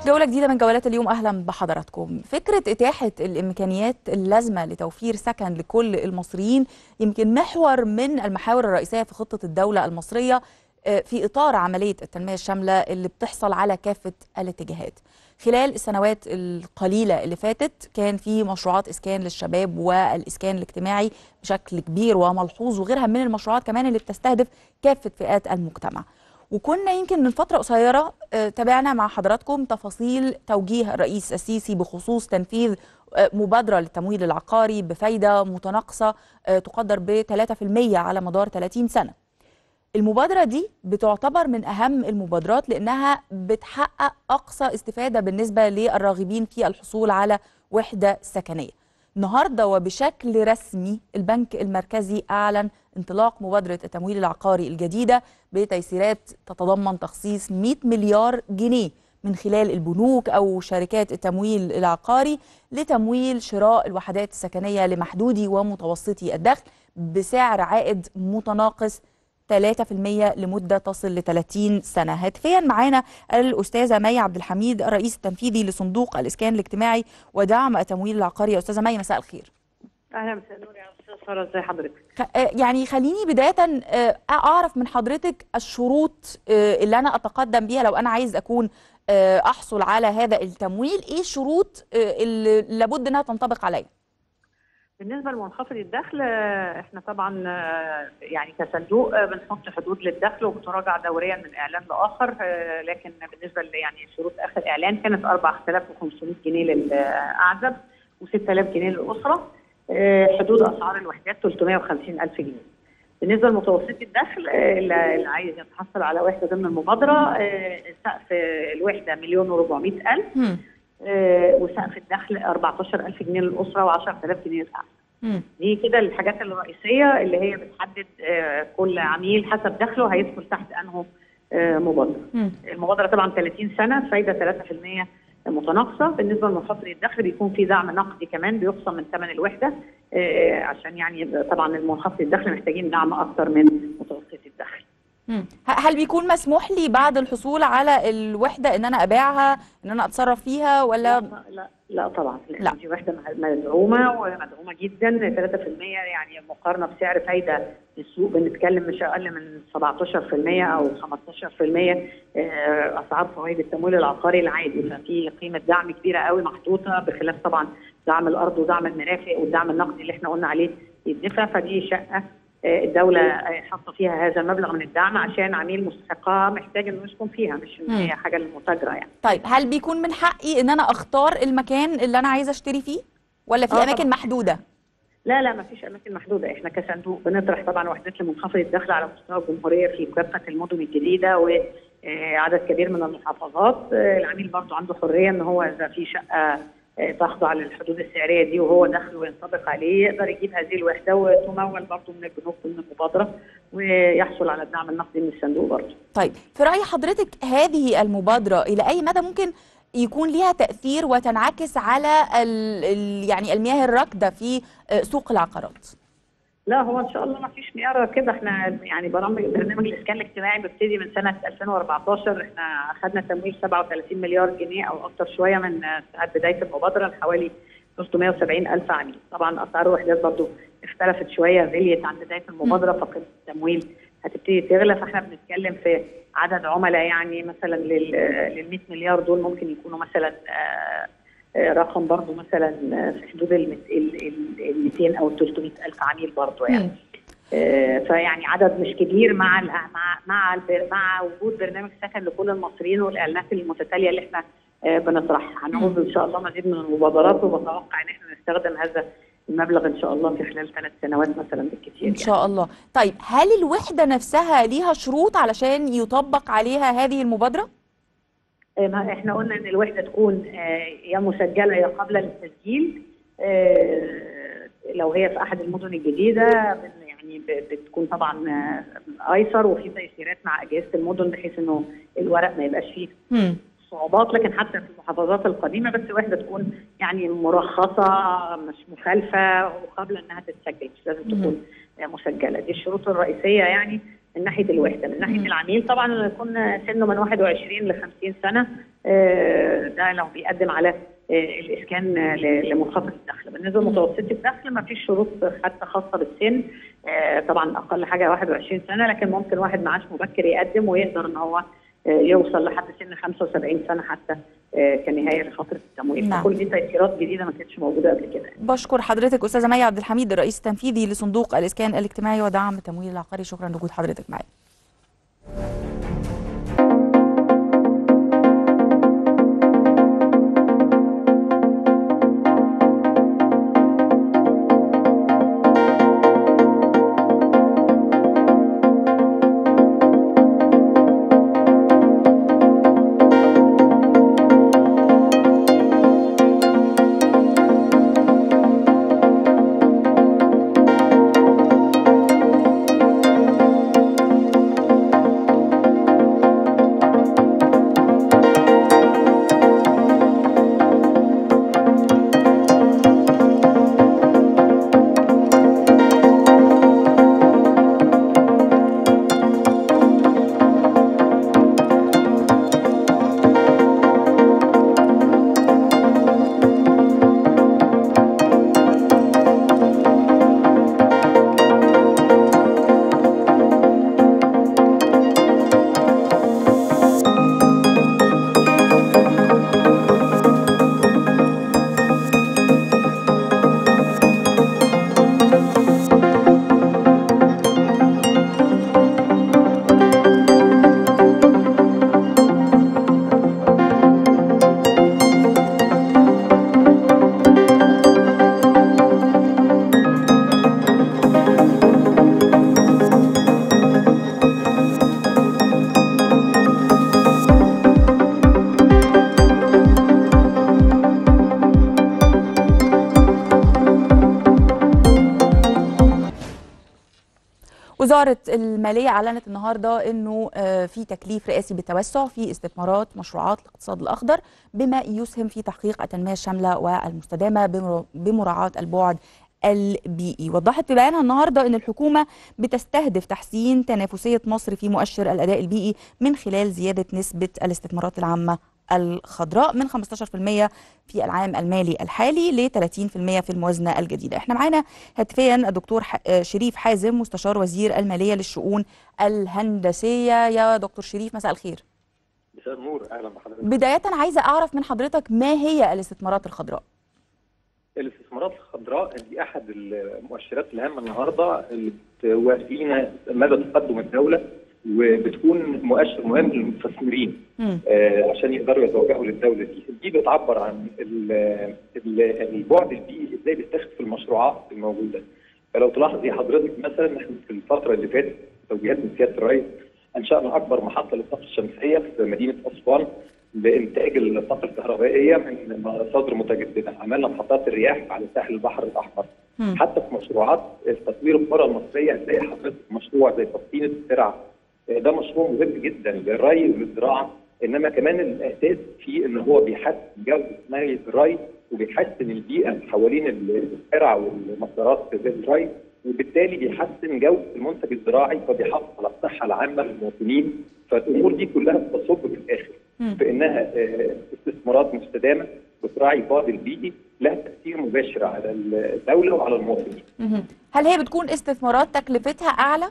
جولة جديدة من جولات اليوم أهلا بحضراتكم فكرة إتاحة الإمكانيات اللازمة لتوفير سكن لكل المصريين يمكن محور من المحاور الرئيسية في خطة الدولة المصرية في إطار عملية التنمية الشاملة اللي بتحصل على كافة الاتجاهات خلال السنوات القليلة اللي فاتت كان في مشروعات إسكان للشباب والإسكان الاجتماعي بشكل كبير وملحوظ وغيرها من المشروعات كمان اللي بتستهدف كافة فئات المجتمع وكنا يمكن من فترة قصيرة تابعنا مع حضراتكم تفاصيل توجيه الرئيس السيسي بخصوص تنفيذ مبادرة للتمويل العقاري بفايدة متناقصة تقدر ب 3% على مدار 30 سنة المبادرة دي بتعتبر من أهم المبادرات لأنها بتحقق أقصى استفادة بالنسبة للراغبين في الحصول على وحدة سكنية النهارده وبشكل رسمي البنك المركزي اعلن انطلاق مبادره التمويل العقاري الجديده بتيسيرات تتضمن تخصيص 100 مليار جنيه من خلال البنوك او شركات التمويل العقاري لتمويل شراء الوحدات السكنيه لمحدودي ومتوسطي الدخل بسعر عائد متناقص 3% لمدة تصل ل 30 سنة هاتفيا معانا الأستاذة مي عبد الحميد الرئيس التنفيذي لصندوق الإسكان الاجتماعي ودعم التمويل العقاري يا أستاذة مي مساء الخير اهلا مساء النور يا استاذ ساره ازي حضرتك يعني خليني بدايه اعرف من حضرتك الشروط اللي انا اتقدم بيها لو انا عايز اكون احصل على هذا التمويل ايه الشروط اللي لابد انها تنطبق عليا بالنسبه لمنخفض الدخل احنا طبعا يعني كصندوق بنحط حدود للدخل وبتراجع دوريا من اعلان لاخر لكن بالنسبه يعني شروط اخر اعلان كانت 4500 جنيه للاعزب و6000 جنيه للاسره حدود اسعار الوحدات 350 الف جنيه بالنسبه لمتوسطي الدخل اللي عايز يتحصل على وحده ضمن المبادره سقف الوحده مليون و400 الف وسقف الدخل 14000 جنيه للاسره و10000 جنيه للأعمال. دي كده الحاجات الرئيسيه اللي هي بتحدد كل عميل حسب دخله هيدخل تحت انه مبادره. المبادره طبعا 30 سنه فايده 3% متناقصه بالنسبه لمنخفض الدخل بيكون في دعم نقدي كمان بيخصم من ثمن الوحده عشان يعني طبعا المنخفض الدخل محتاجين دعم اكثر من متوسط الدخل. هل بيكون مسموح لي بعد الحصول على الوحده ان انا ابيعها ان انا اتصرف فيها ولا لا لا, لا طبعا لا دي وحده مدعومه ومدعومه جدا 3% يعني مقارنه بسعر فايده السوق بنتكلم مش اقل من 17% او 15% اسعار فوائد التمويل العقاري العادي ففي قيمه دعم كبيره قوي محطوطه بخلاف طبعا دعم الارض ودعم المرافق والدعم النقدي اللي احنا قلنا عليه يدفع فدي شقه الدولة حاطة فيها هذا المبلغ من الدعم عشان عميل مستحقها محتاج انه يسكن فيها مش ان هي حاجة للمتاجرة يعني. طيب هل بيكون من حقي ان انا اختار المكان اللي انا عايزة اشتري فيه؟ ولا في آه اماكن طبعا. محدودة؟ لا لا ما فيش اماكن محدودة احنا كصندوق بنطرح طبعا وحدات لمنخفض الدخل على مستوى الجمهورية في كافة المدن الجديدة وعدد كبير من المحافظات العميل برضه عنده حرية ان هو اذا في شقة تخضع للحدود السعريه دي وهو دخله ينطبق عليه يقدر يجيب هذه الوحده وتمول برضه من البنوك من المبادره ويحصل على الدعم النقدي من الصندوق برضه. طيب في راي حضرتك هذه المبادره الى اي مدى ممكن يكون ليها تاثير وتنعكس على ال ال يعني المياه الراكده في سوق العقارات؟ لا هو ان شاء الله ما فيش مياه كده احنا يعني برامج برنامج الاسكان الاجتماعي بيبتدي من سنه 2014 احنا اخذنا تمويل 37 مليار جنيه او اكثر شويه من ساعه بدايه المبادره لحوالي 370 الف عميل طبعا اسعار الوحدات برضو اختلفت شويه غليت عن بدايه المبادره فقيمه التمويل هتبتدي تغلى فاحنا بنتكلم في عدد عملاء يعني مثلا لل 100 مليار دول ممكن يكونوا مثلا رقم برضه مثلا في حدود ال 200 او 300 الف عميل برضه يعني آه فيعني عدد مش كبير مع ال مع مع مع وجود برنامج سكن لكل المصريين والاعلانات المتتاليه اللي احنا آه بنطرحها هنعوز ان شاء الله مزيد من المبادرات وبتوقع ان احنا نستخدم هذا المبلغ ان شاء الله في خلال ثلاث سنوات مثلا بالكثير ان شاء الله طيب هل الوحده نفسها ليها شروط علشان يطبق عليها هذه المبادره ما احنا قلنا ان الوحده تكون يا مسجله يا قابله للتسجيل لو هي في احد المدن الجديده يعني بتكون طبعا ايسر وفي تيسيرات مع اجهزه المدن بحيث انه الورق ما يبقاش فيه صعوبات لكن حتى في المحافظات القديمه بس وحده تكون يعني مرخصه مش مخالفه وقابله انها تتسجل مش لازم تكون مسجله دي الشروط الرئيسيه يعني من ناحيه الوحده من ناحيه مم. العميل طبعا يكون سنه من 21 ل 50 سنه ده لو بيقدم على الاسكان لمنخفض الدخل بالنسبه لمتوسطي الدخل ما فيش شروط حتى خاصه بالسن طبعا اقل حاجه 21 سنه لكن ممكن واحد معاش مبكر يقدم ويقدر ان هو يوصل لحد سن 75 سنه حتى كنهايه لفتره التمويل نعم. كل دي تيسيرات جديده ما كانتش موجوده قبل كده بشكر حضرتك استاذه مي عبد الحميد الرئيس التنفيذي لصندوق الاسكان الاجتماعي ودعم التمويل العقاري شكرا لوجود حضرتك معايا وزارة المالية أعلنت النهاردة أنه في تكليف رئاسي بالتوسع في استثمارات مشروعات الاقتصاد الأخضر بما يسهم في تحقيق التنمية الشاملة والمستدامة بمراعاة البعد البيئي وضحت في بيانها النهارده ان الحكومه بتستهدف تحسين تنافسيه مصر في مؤشر الاداء البيئي من خلال زياده نسبه الاستثمارات العامه الخضراء من 15% في العام المالي الحالي ل 30% في الموازنه الجديده. احنا معانا هاتفيا الدكتور شريف حازم مستشار وزير الماليه للشؤون الهندسيه يا دكتور شريف مساء الخير. مساء النور اهلا بحضرتك. بدايه عايزه اعرف من حضرتك ما هي الاستثمارات الخضراء؟ الاستثمارات الخضراء دي احد المؤشرات الهامه النهارده اللي بتورينا مدى تقدم الدوله وبتكون مؤشر مهم للمستثمرين آه عشان يقدروا يتوجهوا للدوله دي، دي بتعبر عن ال ال البعد البيئي ازاي بيتاخد في المشروعات الموجوده. فلو تلاحظي حضرتك مثلا احنا في الفتره اللي فاتت توجيهات من سياده الرئيس انشانا اكبر محطه للطاقه الشمسيه في مدينه اسوان لانتاج الطاقه الكهربائيه من مصادر متجدده، عملنا محطات الرياح على ساحل البحر الاحمر. م. حتى في مشروعات تطوير القرى المصريه هتلاقي حضرتك مشروع زي تسطينه الترع ده مشروع مهم جدا للري وللزراعه انما كمان الاساس فيه ان هو بيحسن جوده ميه الري وبيحسن البيئه حوالين الترع والمسارات زي الري وبالتالي بيحسن جوده المنتج الزراعي فبيحافظ على الصحه العامه للمواطنين فالامور دي كلها بتصب في الاخر في انها استثمارات مستدامه بتراعي البعد البيئي لها تاثير مباشر على الدوله وعلى المواطنين. هل هي بتكون استثمارات تكلفتها اعلى؟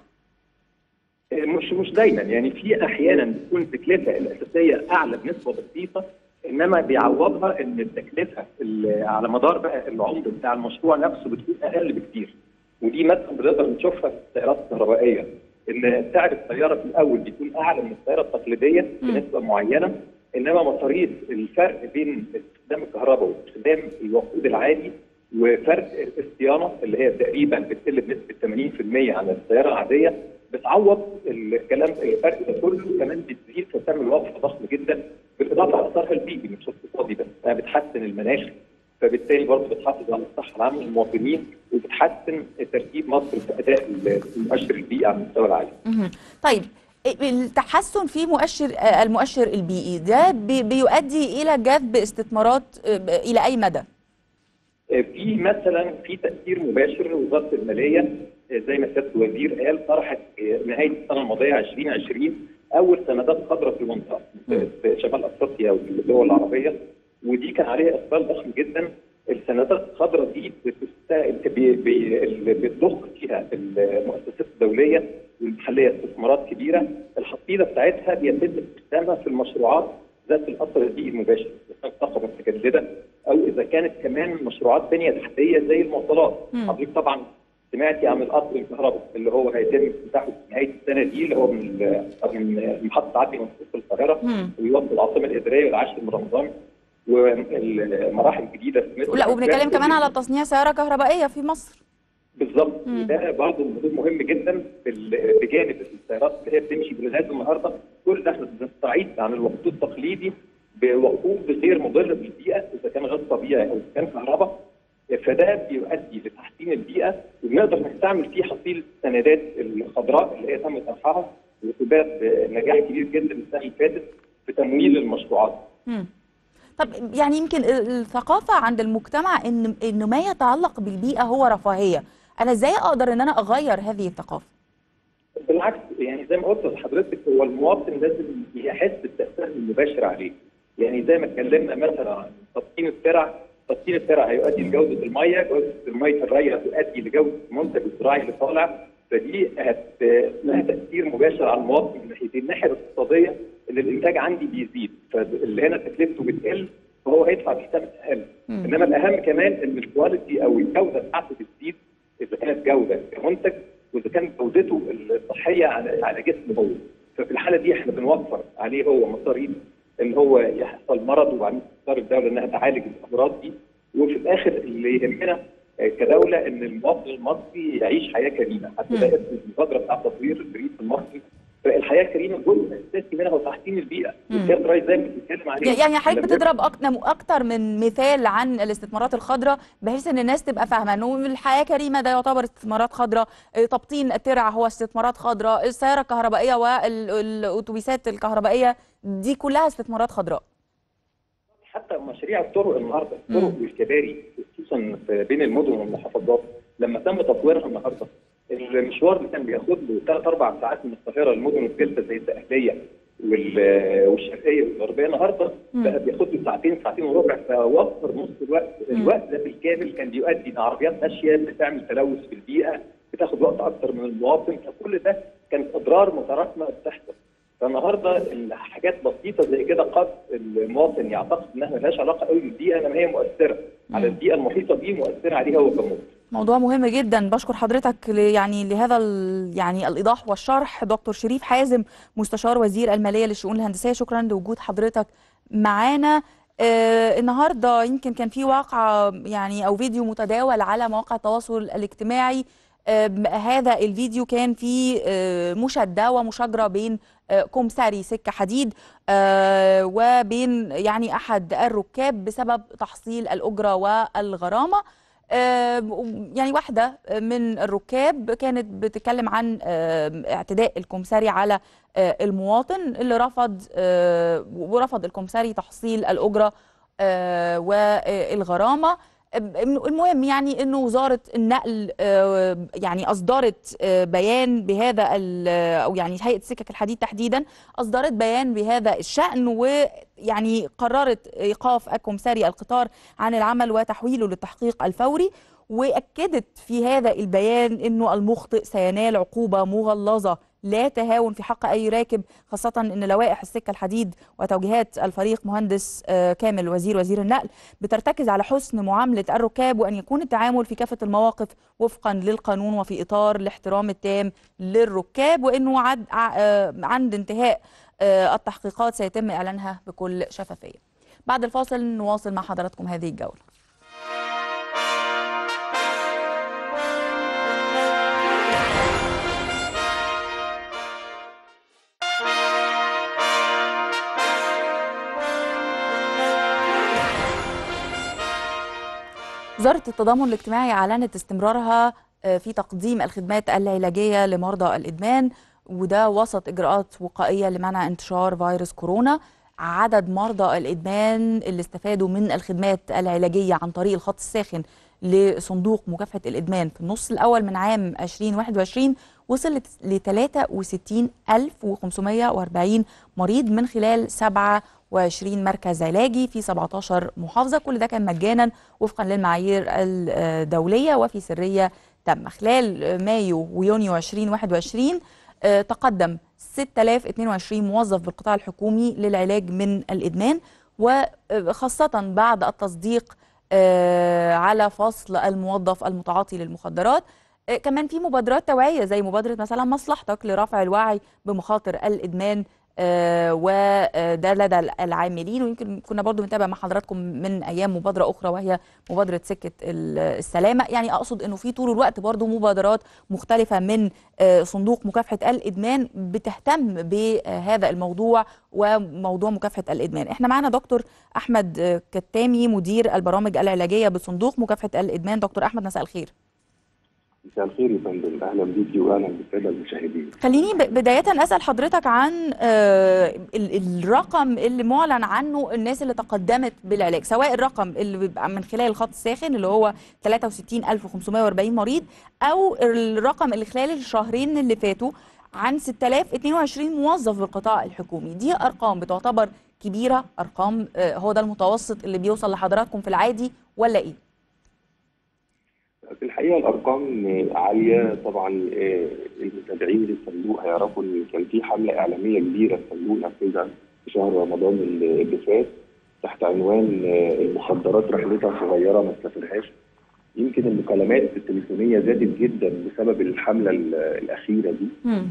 مش مش دايما يعني في احيانا بتكون التكلفه الاساسيه اعلى بنسبه بسيطه انما بيعوضها ان التكلفه على مدار بقى العمر بتاع المشروع نفسه بتكون اقل بكتير ودي مثلا بنقدر نشوفها في السيارات الكهربائيه ان سعر السياره في الاول بيكون اعلى من السياره التقليديه بنسبه معينه انما مصاريف الفرق بين استخدام الكهرباء واستخدام الوقود العادي وفرق الصيانه اللي هي تقريبا بتقل بنسبه 80% عن السياره العاديه بتعوض الكلام الفرق ده كله كمان بتزيد فتعمل وقفه ضخمه جدا بالاضافه على اثرها البيئي مش اقتصادي بس انها بتحسن المناخ فبالتالي برضه بتحافظ على الصحه العامه للمواطنين وبتحسن ترتيب مصر في اداء المؤشر البيئي على المستوى العالمي. طيب التحسن في مؤشر المؤشر البيئي ده بيؤدي الى جذب استثمارات الى اي مدى؟ في مثلا في تاثير مباشر لوزاره الماليه زي ما سياده الوزير قال طرحت نهايه السنه الماضيه 2020 اول سندات خضراء في المنطقه في شمال افريقيا والدول العربيه ودي كان عليها اقبال ضخم جدا السندات الخضراء دي بتضخ فيها المؤسسات الدوليه والمحليه استثمارات كبيره الحصيله بتاعتها بيتم استخدامها في المشروعات ذات الاثر البيئي المباشر اذا كانت طاقه متجدده او اذا كانت كمان مشروعات بنيه تحتيه زي المواصلات حضرتك طبعا سمعتي عن القطر الكهرباء اللي هو هيتم افتتاحه في نهايه السنه دي اللي هو من من محطه عدلي منصور في القاهره ويوصل العاصمه الاداريه والعاشر من رمضان والمراحل الجديده لا وبنتكلم كمان على تصنيع سياره كهربائيه في مصر بالظبط وده برضه مهم جدا بجانب السيارات اللي هي بتمشي بالغاز النهارده كل ده احنا بنستعيد عن الوقود التقليدي بوقود غير مضر بالبيئه اذا كان غاز طبيعي او اذا كان كهرباء فده بيؤدي لتحسين البيئه وبنقدر نستعمل فيه حصيله السندات الخضراء اللي هي تم طرحها وثبات نجاح كبير جدا السنه اللي فاتت في تمويل المشروعات. مم. طب يعني يمكن الثقافه عند المجتمع ان انه ما يتعلق بالبيئه هو رفاهيه، انا ازاي اقدر ان انا اغير هذه الثقافه؟ بالعكس يعني زي ما قلت لحضرتك هو المواطن لازم يحس بالتاثير المباشر عليه. يعني زي ما اتكلمنا مثلا عن تبطين الترع تبطين الترع هيؤدي لجوده الميه، جوده الميه الري هتؤدي لجوده المنتج الزراعي اللي طالع فدي هت... لها تاثير مباشر على المواطن من ناحيه الناحيه الاقتصاديه ان الانتاج عندي بيزيد فاللي هنا تكلفته بتقل فهو هيدفع بحساب اقل انما الاهم كمان ان الكواليتي او الجوده بتاعته بتزيد اذا كانت جوده كمنتج واذا كانت جودته الصحيه على على جسمه هو ففي الحاله دي احنا بنوفر عليه هو مصاريف ان هو يحصل مرض وبعدين تختار الدوله انها تعالج الامراض دي وفي الاخر اللي يهمنا كدوله ان المواطن المصري يعيش حياه كريمه حتى ده اسم المبادره بتاع تطوير الريف المصري فالحياه الكريمه جزء اساسي منها هو تحسين البيئه والسياده الرئيس دايما بيتكلم عليه يعني حضرتك بتضرب اكتر من مثال عن الاستثمارات الخضراء بحيث ان الناس تبقى فاهمه انه الحياه كريمه ده يعتبر استثمارات خضراء تبطين الترع هو استثمارات خضراء السياره الكهربائيه والاتوبيسات الكهربائيه دي كلها استثمارات خضراء حتى مشاريع الطرق النهارده الطرق والكباري خصوصا بين المدن والمحافظات لما تم تطويرها النهارده المشوار اللي كان بياخد له ثلاث اربع ساعات من القاهره للمدن الثالثه زي الدقهليه والشرقيه والغربيه النهارده بقى بياخد له ساعتين ساعتين وربع فوفر نص الوقت، الوقت ده بالكامل كان بيؤدي ان عربيات ماشيه بتعمل تلوث في البيئه بتاخد وقت اكثر من المواطن فكل ده كانت اضرار متراكمه بتحصل. فالنهارده الحاجات بسيطه زي كده قد المواطن يعتقد انها ملهاش علاقه قوي بالبيئه انما هي مؤثره على البيئه المحيطه بيه مؤثره عليه هو كمواطن. موضوع مهم جدا بشكر حضرتك يعني لهذا يعني الايضاح والشرح دكتور شريف حازم مستشار وزير الماليه للشؤون الهندسيه شكرا لوجود حضرتك معانا آه النهارده يمكن كان في واقعه يعني او فيديو متداول على مواقع التواصل الاجتماعي آه هذا الفيديو كان فيه آه مشاده ومشاجره بين كومساري سكه حديد وبين يعني احد الركاب بسبب تحصيل الاجره والغرامه يعني واحدة من الركاب كانت بتتكلم عن اعتداء الكمساري على المواطن اللي رفض ورفض الكمساري تحصيل الأجرة والغرامة المهم يعني انه وزاره النقل يعني اصدرت بيان بهذا او يعني هيئه سكك الحديد تحديدا اصدرت بيان بهذا الشان ويعني قررت ايقاف الكمساري القطار عن العمل وتحويله للتحقيق الفوري واكدت في هذا البيان انه المخطئ سينال عقوبه مغلظه لا تهاون في حق اي راكب خاصه ان لوائح السكه الحديد وتوجيهات الفريق مهندس كامل وزير وزير النقل بترتكز على حسن معامله الركاب وان يكون التعامل في كافه المواقف وفقا للقانون وفي اطار الاحترام التام للركاب وانه عد عند انتهاء التحقيقات سيتم اعلانها بكل شفافيه. بعد الفاصل نواصل مع حضراتكم هذه الجوله. وزارة التضامن الاجتماعي أعلنت استمرارها في تقديم الخدمات العلاجية لمرضى الإدمان وده وسط إجراءات وقائية لمنع انتشار فيروس كورونا عدد مرضى الإدمان اللي استفادوا من الخدمات العلاجية عن طريق الخط الساخن لصندوق مكافحة الإدمان في النص الأول من عام 2021 وصلت ل 63540 مريض من خلال 27 مركز علاجي في 17 محافظة كل ده كان مجانا وفقا للمعايير الدولية وفي سرية تامة خلال مايو ويونيو 2021 تقدم 6022 موظف بالقطاع الحكومي للعلاج من الإدمان وخاصة بعد التصديق على فصل الموظف المتعاطي للمخدرات كمان في مبادرات توعية زي مبادرة مثلا مصلحتك لرفع الوعي بمخاطر الإدمان آه وده لدى العاملين ويمكن كنا برضو بنتابع مع حضراتكم من ايام مبادره اخرى وهي مبادره سكه السلامه يعني اقصد انه في طول الوقت برضو مبادرات مختلفه من آه صندوق مكافحه الادمان بتهتم بهذا الموضوع وموضوع مكافحه الادمان احنا معنا دكتور احمد كتامي مدير البرامج العلاجيه بصندوق مكافحه الادمان دكتور احمد مساء الخير مساء الخير يا فندم اهلا بيكي واهلا بالساده المشاهدين خليني بدايه اسال حضرتك عن الرقم اللي معلن عنه الناس اللي تقدمت بالعلاج سواء الرقم اللي بيبقى من خلال الخط الساخن اللي هو 63540 مريض او الرقم اللي خلال الشهرين اللي فاتوا عن 6022 موظف بالقطاع الحكومي دي ارقام بتعتبر كبيره ارقام هو ده المتوسط اللي بيوصل لحضراتكم في العادي ولا ايه في الحقيقه الارقام عاليه طبعا المتابعين للصندوق هيعرفوا ان كان في حمله اعلاميه كبيره الصندوق نفذها في شهر رمضان اللي فات تحت عنوان المخدرات رحلتها صغيره ما تسافرهاش يمكن المكالمات التليفونيه زادت جدا بسبب الحمله الاخيره دي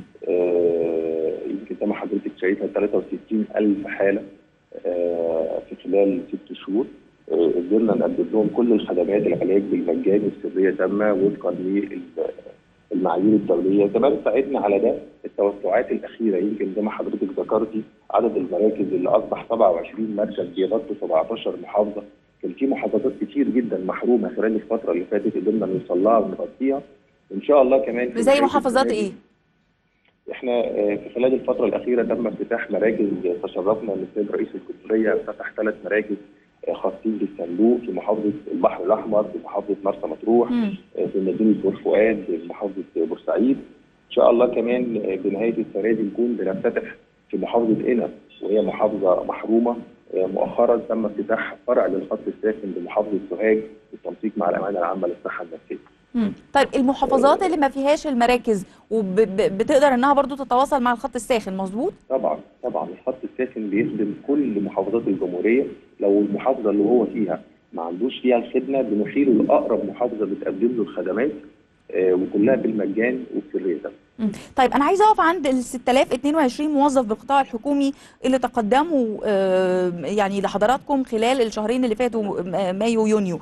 آه يمكن زي ما حضرتك شايفه 63 الف حاله آه في خلال ست شهور قدرنا نقدم لهم كل الخدمات العلاج بالمجاني بسريه تامه وفقا للمعايير الدوليه، كمان ساعدنا على ده التوسعات الاخيره يمكن زي ما حضرتك ذكرتي عدد المراكز اللي اصبح 27 مركز بيغطوا 17 محافظه، كان في محافظات كتير جدا محرومه خلال الفتره اللي فاتت قدرنا نوصل لها ونغطيها وان شاء الله كمان زي محافظات ايه؟ احنا في خلال الفتره الاخيره تم افتتاح مراكز تشرفنا من السيد رئيس الجمهوريه فتح ثلاث مراكز خاصين بالصندوق في محافظه البحر الاحمر في محافظه مرسى مطروح مم. في مدينه بور فؤاد في محافظه بورسعيد ان شاء الله كمان بنهايه السنه دي نكون بنفتتح في محافظه قنا وهي محافظه محرومه مؤخرا تم افتتاح فرع للخط الساخن بمحافظه سوهاج بالتنسيق مع الامانه العامه للصحه النفسيه. مم. طيب المحافظات اللي ما فيهاش المراكز وبتقدر انها برضو تتواصل مع الخط الساخن مظبوط؟ طبعا طبعا الخط الساخن بيخدم كل محافظات الجمهوريه لو المحافظه اللي هو فيها ما عندوش فيها الخدمه بنحيله لاقرب محافظه بتقدم له الخدمات آه وكلها بالمجان وبسريه طيب انا عايزه اقف عند ال 6022 موظف بالقطاع الحكومي اللي تقدموا آه يعني لحضراتكم خلال الشهرين اللي فاتوا مايو ويونيو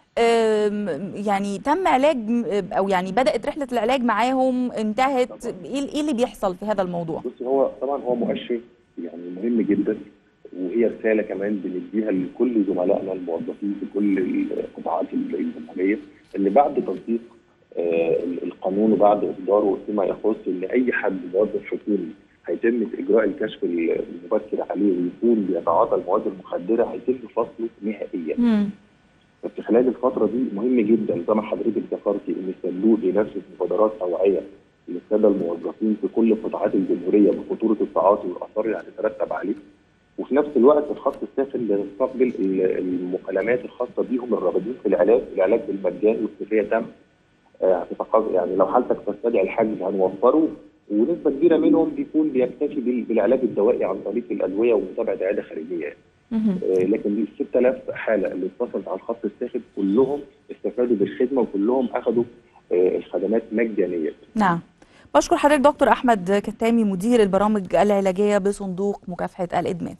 يعني تم علاج او يعني بدات رحله العلاج معاهم انتهت ايه اللي بيحصل في هذا الموضوع؟ بص هو طبعا هو مؤشر يعني مهم جدا وهي رساله كمان بنديها لكل زملائنا الموظفين في كل القطاعات الجمهوريه ان بعد تطبيق آه القانون وبعد اصداره فيما يخص ان اي حد موظف حكومي هيتم اجراء الكشف المبكر عليه ويكون بيتعاطى المواد المخدره هيتم فصله نهائيا. في خلال الفترة دي مهم جدا زي ما حضرتك ذكرتي ان الصندوق بينفذ مبادرات توعية للسادة الموظفين في كل قطاعات الجمهورية بخطورة التعاطي والآثار اللي هتترتب عليه وفي نفس الوقت الخط الساخن بيستقبل المكالمات الخاصة بيهم الراغبين في العلاج العلاج بالمجان والسرية تم آه يعني لو حالتك تستدعي الحجز هنوفره ونسبة كبيرة منهم بيكون بيكتفي بالعلاج الدوائي عن طريق الأدوية ومتابعة عيادة خارجية آه لكن ال 6000 حاله اللي اتصلت على الخط الساخن كلهم استفادوا بالخدمه وكلهم اخذوا آه الخدمات مجانيه. نعم. بشكر حضرتك دكتور احمد كتامي مدير البرامج العلاجيه بصندوق مكافحه الادمان.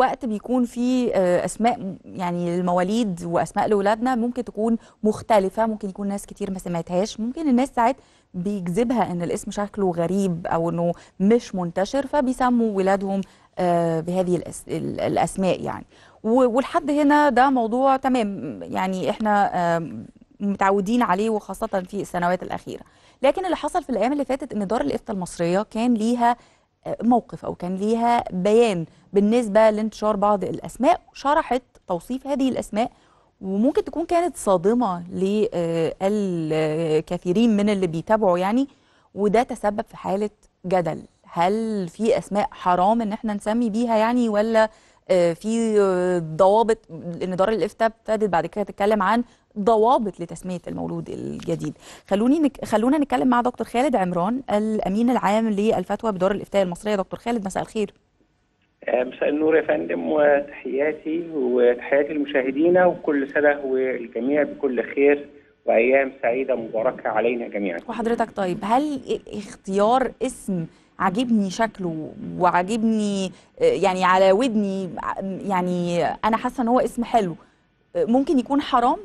وقت بيكون فيه آه، اسماء م- يعني المواليد واسماء لاولادنا ممكن تكون مختلفه ممكن يكون ناس كتير ما سمعتهاش ممكن الناس ساعات بيجذبها ان الاسم شكله غريب او انه مش منتشر فبيسموا ولادهم آه، بهذه الأس- ال- الاسماء يعني و- والحد هنا ده موضوع تمام يعني احنا آم، متعودين عليه وخاصه في السنوات الاخيره لكن اللي حصل في الايام اللي فاتت ان دار الافتاء المصريه كان ليها آه، موقف او كان ليها بيان بالنسبه لانتشار بعض الاسماء شرحت توصيف هذه الاسماء وممكن تكون كانت صادمه للكثيرين من اللي بيتابعوا يعني وده تسبب في حاله جدل هل في اسماء حرام ان احنا نسمي بيها يعني ولا آه، في آه، ضوابط ان دار الافتاء ابتدت بعد كده تتكلم عن ضوابط لتسميه المولود الجديد خلوني نك... خلونا نتكلم مع دكتور خالد عمران الامين العام للفتوى بدار الافتاء المصريه دكتور خالد مساء الخير آه، مساء النور يا فندم وتحياتي وتحياتي لمشاهدينا وكل سنة والجميع بكل خير وأيام سعيدة مباركة علينا جميعا وحضرتك طيب هل اختيار اسم عاجبني شكله وعاجبني آه، يعني على ودني ع- يعني انا حاسه ان هو اسم حلو آه، ممكن يكون حرام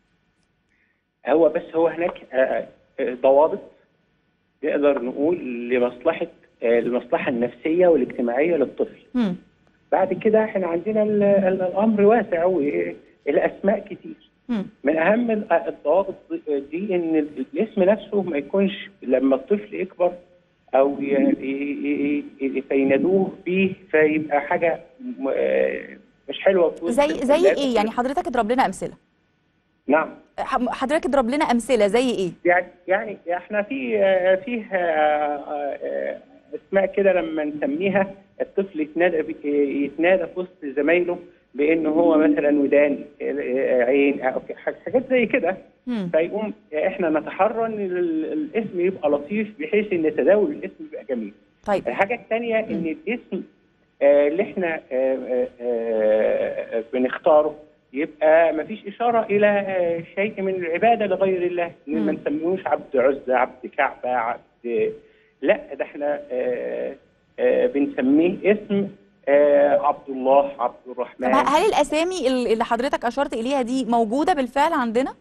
هو بس هو هناك آه، آه، ضوابط نقدر نقول لمصلحة آه، المصلحة النفسية والاجتماعية للطفل مم. بعد كده احنا عندنا ال- ال- الأمر واسع والأسماء كتير مم. من اهم ال- الضوابط دي ان ال- الاسم نفسه ما يكونش لما الطفل يكبر او ي- ي- ي- فينادوه بيه فيبقى حاجه م- آه، مش حلوه في وسط زي زي الناس. ايه يعني حضرتك اضرب لنا امثله نعم ح- حضرتك اضرب لنا امثله زي ايه يعني يعني احنا في آه، فيه آه، آه، اسماء كده لما نسميها الطفل يتنادى ب- يتنادى في وسط زمايله بانه هو مثلا ودان آه، عين أو حاجات زي كده مم. فيقوم احنا نتحرى ان ال- الاسم يبقى لطيف بحيث ان تداول الاسم يبقى جميل. طيب الحاجه الثانيه ان الاسم آه، اللي احنا آه، آه، آه، بنختاره يبقى ما فيش اشاره الى آه، شيء من العباده لغير الله إن ما مم. نسميهوش عبد عزه عبد كعبه عبد لا ده احنا آه، آه، بنسميه اسم آه، عبد الله عبد طب الرحمن هل الاسامي ال- اللي حضرتك اشرت اليها دي موجوده بالفعل عندنا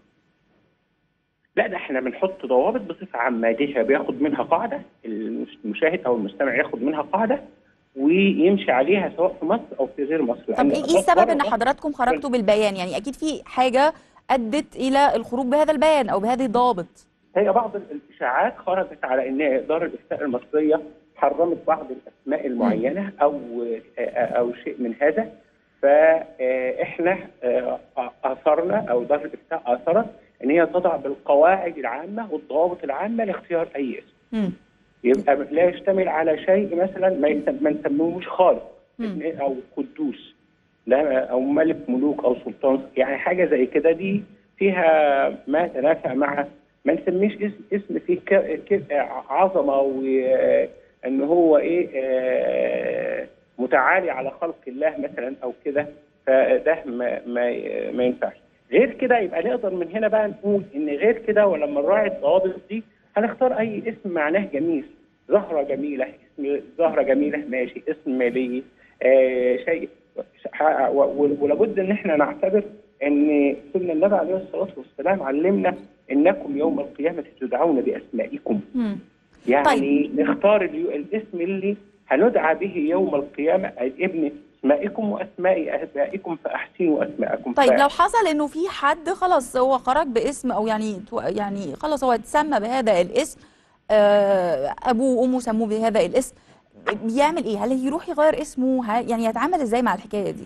لا ده احنا بنحط ضوابط بصفه عامه دي بياخد منها قاعده المشاهد او المستمع ياخد منها قاعده ويمشي عليها سواء في مصر او في غير مصر طب لأن ايه إيه السبب ان بره- حضراتكم خرجتوا بالبيان يعني اكيد في حاجه ادت الى الخروج بهذا البيان او بهذه الضوابط هي بعض الاشاعات خرجت على ان دار الافتاء المصريه حرمت بعض الاسماء المعينه او او شيء من هذا فاحنا اثرنا او دار الافتاء اثرت ان هي تضع بالقواعد العامه والضوابط العامه لاختيار اي اسم مم. يبقى لا يشتمل على شيء مثلا ما يسم- ما نسموهوش خالق مم. او قدوس لا او ملك ملوك او سلطان يعني حاجه زي كده دي فيها ما تنافى مع ما نسميش اسم اسم فيه ك- ك- عظمه وان هو ايه آه، متعالي على خلق الله مثلا او كده فده ما ما ما ينفعش غير كده يبقى نقدر من هنا بقى نقول ان غير كده ولما نراعي الضوابط دي هنختار اي اسم معناه جميل زهره جميله اسم زهره جميله ماشي اسم لي آه شيء ح- و- و- ولابد ان احنا نعتبر ان سيدنا النبي عليه الصلاه والسلام علمنا انكم يوم القيامه تدعون باسمائكم مم. يعني نختار اليو- الاسم اللي هندعى به يوم القيامه أي ابن اسمائكم واسماء ابائكم فاحسنوا اسماءكم طيب ف- لو حصل انه في حد خلاص هو خرج باسم او يعني تو- يعني خلاص هو اتسمى بهذا الاسم آه، ابوه وامه سموه بهذا الاسم بيعمل ايه؟ هل يروح يغير اسمه؟ هل يعني يتعامل ازاي مع الحكايه دي؟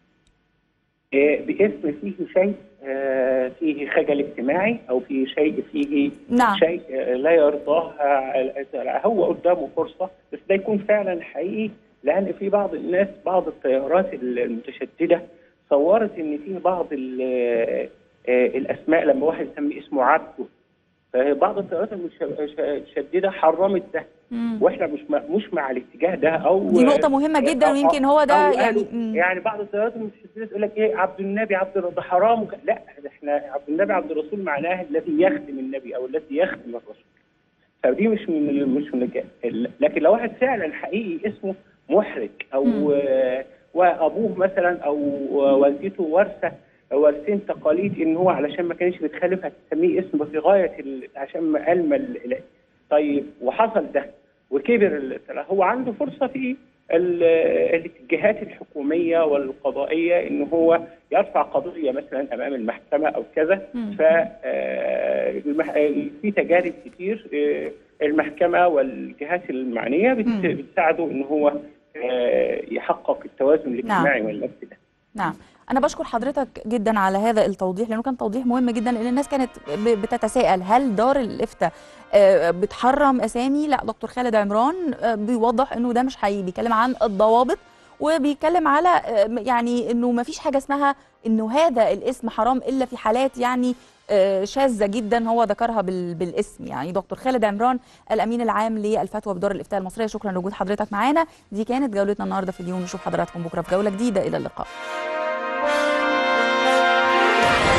آه، باسم فيه شيء آه، فيه خجل اجتماعي او فيه شيء فيه نعم شيء آه، لا يرضاه آه، هو قدامه فرصه بس ده يكون فعلا حقيقي لان في بعض الناس بعض التيارات المتشدده صورت ان في بعض ال- آه، آه، الاسماء لما واحد يسمي اسمه عبده فبعض التيارات المتشدده حرمت ده مم. واحنا مش مع مش مع الاتجاه ده او دي نقطة مهمة جدا أو- ويمكن هو ده أو يعني قالوا- مم. يعني بعض التيارات المتشدده تقول لك ايه عبد النبي عبد الر- ده حرام وك... لا ده احنا عبد النبي عبد الرسول معناه الذي يخدم النبي او الذي يخدم الرسول فدي مش من ال- مش من الج- ال- لكن لو واحد فعلا حقيقي اسمه محرج او مم. آه، وابوه مثلا او والدته ورثه وارثين تقاليد ان هو علشان ما كانش بتخالف هتسميه اسم في غايه ال- عشان ما علم ال- طيب وحصل ده وكبر ال- هو عنده فرصه في ال- الاتجاهات الحكوميه والقضائيه ان هو يرفع قضيه مثلا امام المحكمه او كذا مم. ف آه، المح- في تجارب كتير آه، المحكمه والجهات المعنيه بت- مم. بتساعده ان هو آه، يحقق التوازن الاجتماعي والنفسي ده نعم أنا بشكر حضرتك جدا على هذا التوضيح لأنه كان توضيح مهم جدا لأن الناس كانت ب- بتتساءل هل دار الإفتاء آه، بتحرم أسامي؟ لا دكتور خالد عمران آه، بيوضح إنه ده مش حقيقي بيتكلم عن الضوابط وبيتكلم على آه، يعني إنه ما فيش حاجة اسمها إنه هذا الاسم حرام إلا في حالات يعني آه، شاذة جدا هو ذكرها بال- بالاسم يعني دكتور خالد عمران الأمين العام للفتوى بدار الإفتاء المصرية شكرا لوجود حضرتك معانا دي كانت جولتنا النهاردة في اليوم نشوف حضراتكم بكرة في جولة جديدة إلى اللقاء